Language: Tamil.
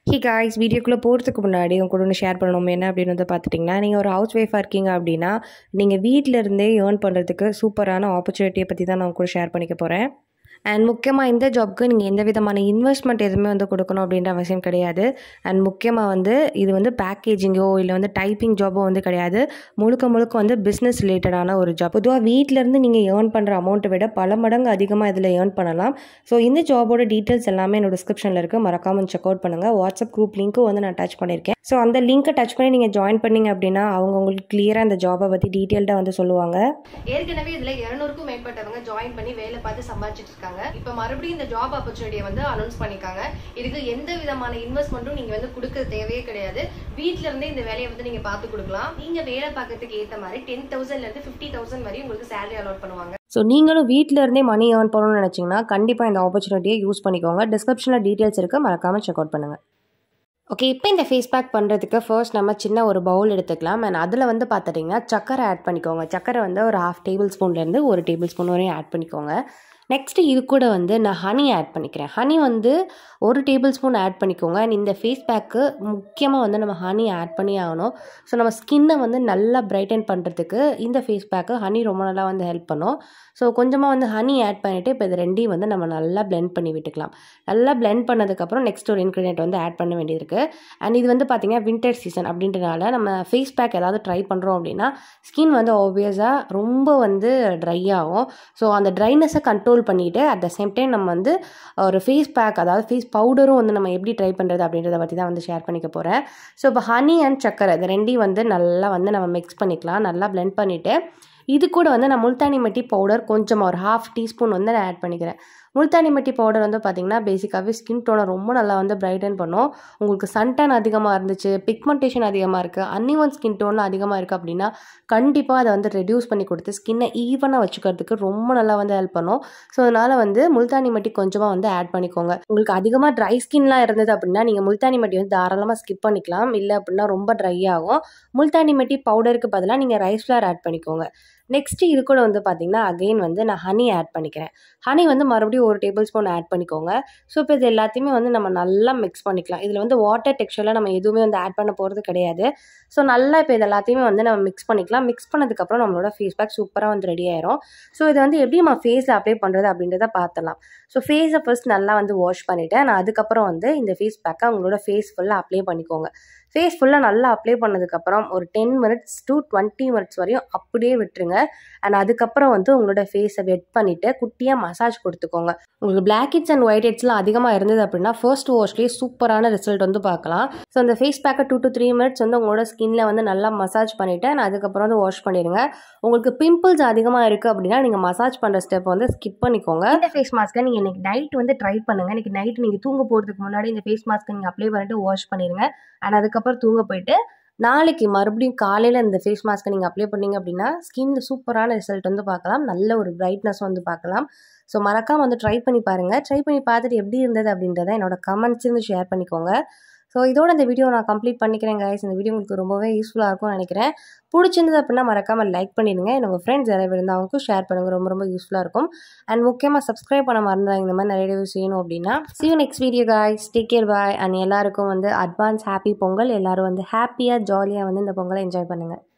ஹி காய்ஸ் வீடியோக்குள்ளே போகிறதுக்கு முன்னாடி உங்க கூட ஒன்று ஷேர் பண்ணணும் என்ன அப்படின்னு வந்து பார்த்துட்டிங்கன்னா நீங்கள் ஒரு ஹவுஸ் ஒய்ஃபாக இருக்கீங்க அப்படின்னா நீங்கள் வீட்டில் இருந்தே ஏர்ன் பண்ணுறதுக்கு சூப்பரான ஆப்பர்ச்சுனிட்டியை பற்றி தான் நான் உங்க கூட ஷேர் பண்ணிக்க போகிறேன் அண்ட் முக்கியமாக இந்த ஜாப்க்கு நீங்கள் எந்த விதமான இன்வெஸ்ட்மெண்ட் எதுவுமே வந்து கொடுக்கணும் அப்படின்ற அவசியம் கிடையாது அண்ட் முக்கியமாக வந்து இது வந்து பேக்கேஜிங்கோ இல்லை வந்து டைப்பிங் ஜாபோ வந்து கிடையாது முழுக்க முழுக்க வந்து பிஸ்னஸ் ரிலேட்டடான ஒரு ஜாப் பொதுவாக வீட்டிலேருந்து நீங்கள் ஏர்ன் பண்ணுற அமௌண்ட்டை விட பல மடங்கு அதிகமாக இதில் ஏர்ன் பண்ணலாம் ஸோ இந்த ஜாபோட டீட்டெயில்ஸ் எல்லாமே என்னோட டிஸ்கிரிப்ஷனில் இருக்குது மறக்காமல் செக் அவுட் பண்ணுங்கள் வாட்ஸ்அப் குரூப் லிங்க்கும் வந்து நான் டச் பண்ணியிருக்கேன் ஸோ அந்த லிங்க்கை டச் பண்ணி நீங்கள் ஜாயின் பண்ணீங்க அப்படின்னா அவங்க உங்களுக்கு கிளியராக அந்த ஜாபை பற்றி டீட்டெயில்டாக வந்து சொல்லுவாங்க ஏற்கனவே இதுல இருநூறுக்கும் மேற்பட்டவங்க ஜாயின் பண்ணி வேலை பார்த்து சம்பாதிச்சிட்டு இருக்காங்க இப்ப மறுபடியும் இந்த ஜாப் ஆப்பர்ச்சுனிட்டியை வந்து அனௌன்ஸ் பண்ணிருக்காங்க இதுக்கு எந்த விதமான இன்வெஸ்ட்மெண்ட்டும் நீங்க வந்து கொடுக்க தேவையே கிடையாது வீட்ல இருந்தே இந்த வேலையை வந்து நீங்க பார்த்து கொடுக்கலாம் நீங்க வேலை பார்க்கறதுக்கு ஏத்த மாதிரி டென் தௌசண்ட்ல இருந்து ஃபிஃப்டி தௌசண்ட் வரையும் உங்களுக்கு சேலரி அலாட் பண்ணுவாங்க ஸோ நீங்களும் வீட்டில் இருந்தே மணி ஏர்ன் பண்ணணும்னு நினச்சிங்கன்னா கண்டிப்பாக இந்த ஆப்பர்ச்சுனிட்டியை யூஸ் பண்ணிக்கோங்க டிஸ்கிரிப்ஷனில் டீட்டெயில்ஸ் இருக்குது மறக்காமல் செக் அவுட் பண்ணுங்கள் ஓகே இப்போ இந்த ஃபேஸ் பேக் பண்ணுறதுக்கு ஃபர்ஸ்ட் நம்ம சின்ன ஒரு பவுல் எடுத்துக்கலாம் அண்ட் அதில் வந்து பார்த்துட்டிங்கன்னா சக்கரை ஆட் பண்ணிக்கோங்க சக்கரை வந்து ஒரு ஹாஃப் டேபிள் ஸ்பூன்லேருந்து ஒரு டேபிள் ஸ்பூன் வரையும் ஆட் பண்ணிக்கோங்க நெக்ஸ்ட்டு இது கூட வந்து நான் ஹனி ஆட் பண்ணிக்கிறேன் ஹனி வந்து ஒரு டேபிள் ஸ்பூன் ஆட் பண்ணிக்கோங்க அண்ட் இந்த ஃபேஸ் பேக்கு முக்கியமாக வந்து நம்ம ஹனி ஆட் பண்ணி ஆகணும் ஸோ நம்ம ஸ்கின்னை வந்து நல்லா பிரைட்டன் பண்ணுறதுக்கு இந்த ஃபேஸ் பேக்கு ஹனி ரொம்ப நல்லா வந்து ஹெல்ப் பண்ணும் ஸோ கொஞ்சமாக வந்து ஹனி ஆட் பண்ணிவிட்டு இப்போ இது ரெண்டையும் வந்து நம்ம நல்லா பிளெண்ட் பண்ணி விட்டுக்கலாம் நல்லா பிளெண்ட் பண்ணதுக்கப்புறம் நெக்ஸ்ட் ஒரு இன்க்ரீடியன்ட் வந்து ஆட் பண்ண வேண்டியது இருக்குது அண்ட் இது வந்து பார்த்திங்கன்னா வின்டர் சீசன் அப்படின்றனால நம்ம ஃபேஸ் பேக் ஏதாவது ட்ரை பண்ணுறோம் அப்படின்னா ஸ்கின் வந்து ஆப்வியஸாக ரொம்ப வந்து ட்ரை ஆகும் ஸோ அந்த ட்ரைனஸை கண்ட்ரோல் பண்ணிவிட்டு அட் த சேம் டைம் நம்ம வந்து ஒரு ஃபேஸ் பேக் அதாவது ஃபேஸ் பவுடரும் வந்து நம்ம எப்படி ட்ரை பண்ணுறது அப்படின்றத பற்றி தான் வந்து ஷேர் பண்ணிக்க போகிறேன் ஸோ இப்போ ஹனி அண்ட் சக்கரை இது ரெண்டையும் வந்து நல்லா வந்து நம்ம மிக்ஸ் பண்ணிக்கலாம் நல்லா பிளெண்ட் பண்ணிவிட்டு இது கூட வந்து நான் முல்தானி மட்டி பவுடர் கொஞ்சமாக ஒரு ஹாஃப் டீஸ்பூன் வந்து நான் ஆட் பண்ணிக்கிறேன் முல்தானி மட்டி பவுடர் வந்து பார்த்திங்கன்னா பேசிக்காகவே ஸ்கின் டோனை ரொம்ப நல்லா வந்து பிரைட்டன் பண்ணும் உங்களுக்கு சன்டான் அதிகமாக இருந்துச்சு பிக்மெண்டேஷன் அதிகமாக இருக்குது அன்னிவன் ஸ்கின் டோன் அதிகமாக இருக்குது அப்படின்னா கண்டிப்பாக அதை வந்து ரெடியூஸ் பண்ணி கொடுத்து ஸ்கின்னை ஈவனாக வச்சுக்கிறதுக்கு ரொம்ப நல்லா வந்து ஹெல்ப் பண்ணும் ஸோ அதனால் வந்து முல்தானி மட்டி கொஞ்சமாக வந்து ஆட் பண்ணிக்கோங்க உங்களுக்கு அதிகமாக ட்ரை ஸ்கின்லாம் இருந்தது அப்படின்னா நீங்கள் முல்தானி மட்டி வந்து தாராளமாக ஸ்கிப் பண்ணிக்கலாம் இல்லை அப்படின்னா ரொம்ப ட்ரை ஆகும் முல்தானி மட்டி பவுடருக்கு பதிலாக நீங்கள் ரைஸ் ஃப்ளார் ஆட் பண்ணிக்கோங்க நெக்ஸ்ட்டு இது கூட வந்து பார்த்திங்கன்னா அகெயின் வந்து நான் ஹனி ஆட் பண்ணிக்கிறேன் ஹனி வந்து மறுபடியும் ஒரு டேபிள் ஸ்பூன் ஆட் பண்ணிக்கோங்க ஸோ இப்போ இது எல்லாத்தையுமே வந்து நம்ம நல்லா மிக்ஸ் பண்ணிக்கலாம் இதில் வந்து வாட்டர் டெக்ஸ்சரில் நம்ம எதுவுமே வந்து ஆட் பண்ண போகிறது கிடையாது ஸோ நல்லா இப்போ இது எல்லாத்தையுமே வந்து நம்ம மிக்ஸ் பண்ணிக்கலாம் மிக்ஸ் பண்ணதுக்கப்புறம் நம்மளோட ஃபேஸ் பேக் சூப்பராக வந்து ரெடி ஆயிரும் ஸோ இதை வந்து எப்படி நம்ம ஃபேஸில் அப்ளை பண்ணுறது அப்படின்றத பார்த்துலாம் ஸோ ஃபேஸை ஃபர்ஸ்ட் நல்லா வந்து வாஷ் பண்ணிவிட்டேன் நான் அதுக்கப்புறம் வந்து இந்த ஃபேஸ் பேக்கை உங்களோட ஃபேஸ் ஃபுல்லாக அப்ளை பண்ணிக்கோங்க ஃபேஸ் ஃபுல்லாக நல்லா அப்ளை பண்ணதுக்கப்புறம் ஒரு ten minutes to twenty minutes வரையும் அப்படியே விட்டுருங்க அண்ட் அதுக்கப்புறம் வந்து உங்களோட ஃபேஸை வெட் பண்ணிவிட்டு குட்டியாக மசாஜ் கொடுத்துக்கோங்க உங்களுக்கு பிளாக் ஹெட்ஸ் அண்ட் ஒயிட் ஹெட்ஸ்லாம் அதிகமாக இருந்தது அப்படின்னா ஃபர்ஸ்ட் வாஷ்லேயே சூப்பரான ரிசல்ட் வந்து பார்க்கலாம் ஸோ அந்த ஃபேஸ் பேக்கை டூ டு த்ரீ மினிட்ஸ் வந்து உங்களோட ஸ்கின்ல வந்து நல்லா மசாஜ் பண்ணிவிட்டு அண்ட் அதுக்கப்புறம் வந்து வாஷ் பண்ணிடுங்க உங்களுக்கு பிம்பிள்ஸ் அதிகமாக இருக்குது அப்படின்னா நீங்கள் மசாஜ் பண்ணுற ஸ்டெப் வந்து ஸ்கிப் பண்ணிக்கோங்க இந்த ஃபேஸ் மாஸ்க்கை நீங்கள் இன்னைக்கு நைட் வந்து ட்ரை பண்ணுங்கள் இன்னைக்கு நைட் நீங்கள் தூங்க போகிறதுக்கு முன்னாடி இந்த ஃபேஸ் மாஸ்க்கை நீங்கள் அப்ளை பண்ணிட்டு வாஷ் பண்ணிடுங்க அண்ட் அதுக்கப்புறம் தூங்க போயிட்டு நாளைக்கு மறுபடியும் காலையில் இந்த ஃபேஸ் மாஸ்க்கை நீங்கள் அப்ளை பண்ணீங்க அப்படின்னா ஸ்கின்ல சூப்பரான ரிசல்ட் வந்து பார்க்கலாம் நல்ல ஒரு பிரைட்னஸ் வந்து பார்க்கலாம் ஸோ மறக்காமல் வந்து ட்ரை பண்ணி பாருங்கள் ட்ரை பண்ணி பார்த்துட்டு எப்படி இருந்தது அப்படின்றத என்னோட கமெண்ட்ஸ் இருந்து ஷேர் பண்ணிக்கோங்க ஸோ இதோட இந்த வீடியோ நான் கம்ப்ளீட் பண்ணிக்கிறேன் கைஸ் இந்த வீடியோ உங்களுக்கு ரொம்பவே யூஸ்ஃபுல்லாக இருக்கும்னு நினைக்கிறேன் பிடிச்சிருந்தது அப்படின்னா மறக்காமல் லைக் பண்ணிடுங்க என்னோட ஃப்ரெண்ட்ஸ் யாராவது இருந்தால் அவங்களுக்கும் ஷேர் பண்ணுங்கள் ரொம்ப ரொம்ப யூஸ்ஃபுல்லாக இருக்கும் அண்ட் முக்கியமாக சப்ஸ்கிரைப் பண்ண மறந்துடாங்க இந்த மாதிரி நிறைய வீடியோ செய்யணும் அப்படின்னா see you next video guys take care bye and எல்லாருக்கும் வந்து அட்வான்ஸ் ஹாப்பி பொங்கல் எல்லோரும் வந்து ஹாப்பியாக ஜாலியாக வந்து இந்த பொங்கலை என்ஜாய் பண்ணுங்கள்